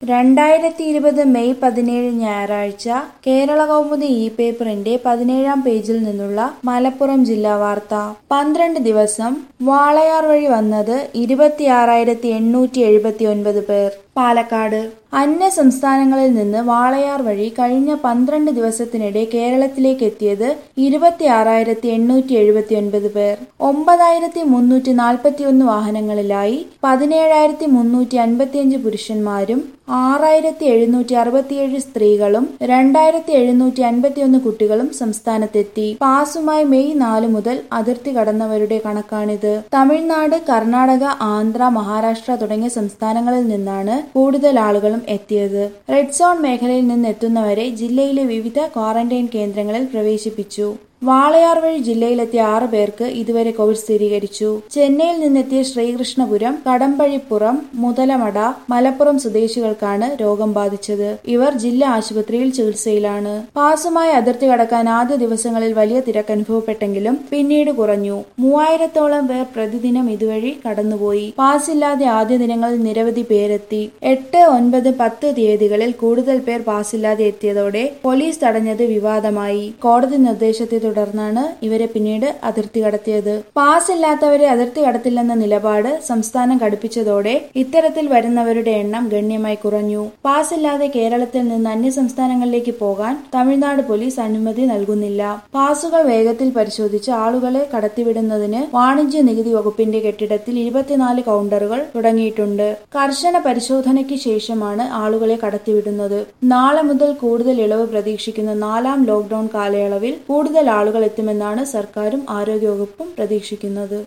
രണ്ടായിരത്തി ഇരുപത് മെയ് പതിനേഴ് ഞായറാഴ്ച കേരളകൗമുദി ഇ പേപ്പറിന്റെ പതിനേഴാം പേജിൽ നിന്നുള്ള മലപ്പുറം ജില്ലാ വാർത്ത പന്ത്രണ്ട് ദിവസം വാളയാർ വഴി വന്നത് ഇരുപത്തിയാറായിരത്തി എണ്ണൂറ്റി എഴുപത്തി ഒൻപത് പേർ പാലക്കാട് അന്യ സംസ്ഥാനങ്ങളിൽ നിന്ന് വാളയാർ വഴി കഴിഞ്ഞ പന്ത്രണ്ട് ദിവസത്തിനിടെ കേരളത്തിലേക്ക് എത്തിയത് ഇരുപത്തിയാറായിരത്തി എണ്ണൂറ്റി എഴുപത്തി ഒൻപത് പേർ ഒമ്പതായിരത്തി മുന്നൂറ്റി നാൽപ്പത്തി ഒന്ന് വാഹനങ്ങളിലായി പതിനേഴായിരത്തി മുന്നൂറ്റി അൻപത്തിയഞ്ച് പുരുഷന്മാരും ആറായിരത്തി എഴുന്നൂറ്റി അറുപത്തിയേഴ് സ്ത്രീകളും രണ്ടായിരത്തി എഴുന്നൂറ്റി അൻപത്തിയൊന്ന് കുട്ടികളും സംസ്ഥാനത്തെത്തി പാസുമായി മെയ് നാല് മുതൽ അതിർത്തി കടന്നവരുടെ കണക്കാണിത് തമിഴ്നാട് കർണാടക ആന്ധ്ര മഹാരാഷ്ട്ര തുടങ്ങിയ സംസ്ഥാനങ്ങളിൽ നിന്നാണ് കൂടുതൽ ആളുകളും എത്തിയത് റെഡ് സോൺ മേഖലയിൽ നിന്ന് എത്തുന്നവരെ ജില്ലയിലെ വിവിധ ക്വാറന്റൈൻ കേന്ദ്രങ്ങളിൽ പ്രവേശിപ്പിച്ചു വാളയാർ വഴി ജില്ലയിലെത്തിയ ആറ് പേർക്ക് ഇതുവരെ കോവിഡ് സ്ഥിരീകരിച്ചു ചെന്നൈയിൽ നിന്നെത്തിയ ശ്രീകൃഷ്ണപുരം കടമ്പഴിപ്പുറം മുതലമട മലപ്പുറം സ്വദേശികൾക്കാണ് രോഗം ബാധിച്ചത് ഇവർ ജില്ലാ ആശുപത്രിയിൽ ചികിത്സയിലാണ് പാസുമായി അതിർത്തി കടക്കാൻ ആദ്യ ദിവസങ്ങളിൽ വലിയ തിരക്ക് അനുഭവപ്പെട്ടെങ്കിലും പിന്നീട് കുറഞ്ഞു മൂവായിരത്തോളം പേർ പ്രതിദിനം ഇതുവഴി കടന്നുപോയി പാസില്ലാതെ ആദ്യ ദിനങ്ങളിൽ നിരവധി പേരെത്തി എട്ട് ഒൻപത് പത്ത് തീയതികളിൽ കൂടുതൽ പേർ പാസില്ലാതെ എത്തിയതോടെ പോലീസ് തടഞ്ഞത് വിവാദമായി കോടതി നിർദ്ദേശത്തെ തുടർന്നാണ് ഇവരെ പിന്നീട് അതിർത്തി കടത്തിയത് പാസ് ഇല്ലാത്തവരെ അതിർത്തി കടത്തില്ലെന്ന നിലപാട് സംസ്ഥാനം കടുപ്പിച്ചതോടെ ഇത്തരത്തിൽ വരുന്നവരുടെ എണ്ണം ഗണ്യമായി കുറഞ്ഞു പാസ് ഇല്ലാതെ കേരളത്തിൽ നിന്ന് അന്യ സംസ്ഥാനങ്ങളിലേക്ക് പോകാൻ തമിഴ്നാട് പോലീസ് അനുമതി നൽകുന്നില്ല പാസുകൾ വേഗത്തിൽ പരിശോധിച്ച് ആളുകളെ കടത്തിവിടുന്നതിന് വാണിജ്യ നികുതി വകുപ്പിന്റെ കെട്ടിടത്തിൽ ഇരുപത്തിനാല് കൗണ്ടറുകൾ തുടങ്ങിയിട്ടുണ്ട് കർശന പരിശോധനയ്ക്ക് ശേഷമാണ് ആളുകളെ കടത്തിവിടുന്നത് നാളെ മുതൽ കൂടുതൽ ഇളവ് പ്രതീക്ഷിക്കുന്ന നാലാം ലോക്ഡൌൺ കാലയളവിൽ കൂടുതൽ ആളുകൾ എത്തുമെന്നാണ് സർക്കാരും ആരോഗ്യവകുപ്പും പ്രതീക്ഷിക്കുന്നത്